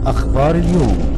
أخبار اليوم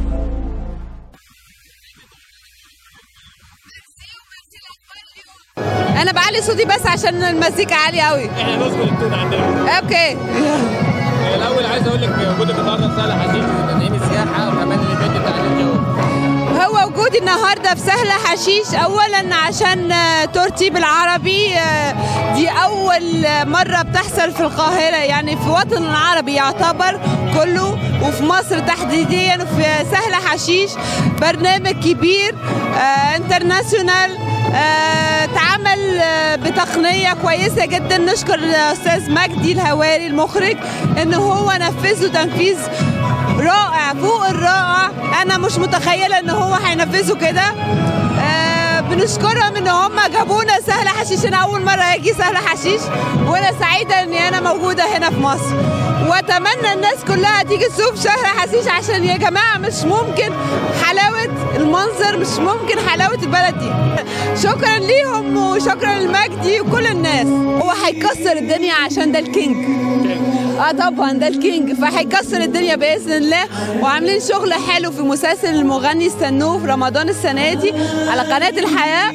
انا بعلي صوتي بس عشان المزيكا عاليه قوي احنا نذكر التون عندنا اوكي الاول عايز اقول لك وجودك النهارده في سهل حشيش وتنعيم السياحه وكمان الايفنت بتاع الجو هو وجودي النهارده في سهل حشيش اولا عشان آه، تورتي بالعربي آه، دي اول مره بتحصل في القاهره يعني في الوطن العربي يعتبر كله وفي مصر تحديديا في سهل حشيش برنامج كبير آه، انترناسيونال آه، اتعمل آه، بتقنيه كويسه جدا نشكر الاستاذ مجدي الهواري المخرج ان هو نفذه تنفيذ رائع فوق الرائع انا مش متخيله ان هو هينفذوا كده آه بنشكرهم ان هم جابونا سهل حشيش انا اول مره اجي سهل حشيش وانا سعيده اني انا موجوده هنا في مصر واتمنى الناس كلها تيجي تشوف سهل حشيش عشان يا جماعه مش ممكن حلاوه المنظر مش ممكن حلاوه البلد دي شكرا ليهم وشكرا لمجدي وكل الناس هو هيكسر الدنيا عشان ده الكينج اه طبعا ده الكينج فهيكسر الدنيا باذن الله وعاملين شغل حلو في مسلسل المغني استنوه في رمضان السنه دي على قناه الحياه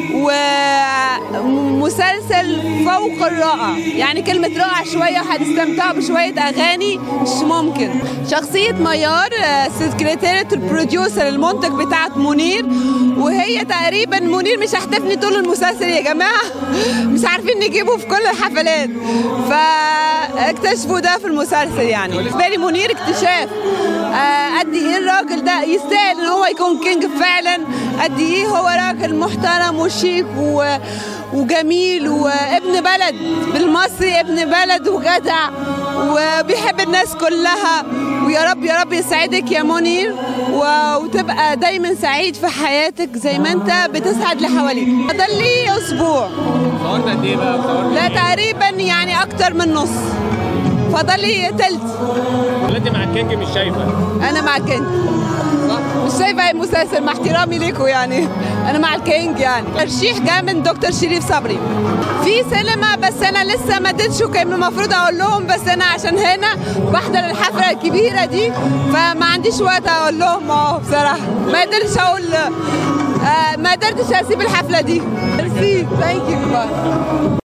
ومسلسل فوق الرائع يعني كلمه رائع شويه هتستمتعوا بشويه اغاني مش ممكن شخصيه ميار آه، سكرتيرة البروديوسر المنتج بتاعت منير وهي تقريبا منير مش هيحتفني طول المسلسل يا جماعه مش عارفين نجيبه في كل الحفلات فاكتشفوا ده في المسلسل يعني بالنسبه لي منير اكتشاف آه، قد ايه الراجل ده يستاهل ان هو يكون كينج فعلا قد ايه هو راجل محترم وشيك و... وجميل وابن بلد بالمصري ابن بلد وجدع وبيحب الناس كلها ويا رب يا رب يسعدك يا منير و- وتبقى دايما سعيد في حياتك زي ما انت بتسعد اللي حواليك فضل لي اسبوع صورنا قد ايه بقى صورنا لا تقريبا يعني اكتر من نص فضل لي تلت انت مع الكينج مش شايفه انا مع الكينج مش شايفه اي مسلسل مع احترامي ليكوا يعني انا مع الكينج يعني ترشيح جاي من دكتور شريف صبري في سينما بس انا لسه ما اديتش كان المفروض اقول لهم بس انا عشان هنا بحضر الحفله الكبيره دي فما عنديش وقت اقول لهم اه بصراحه ما قدرتش اقول آه ما قدرتش اسيب الحفله دي ميرسي ثانك يو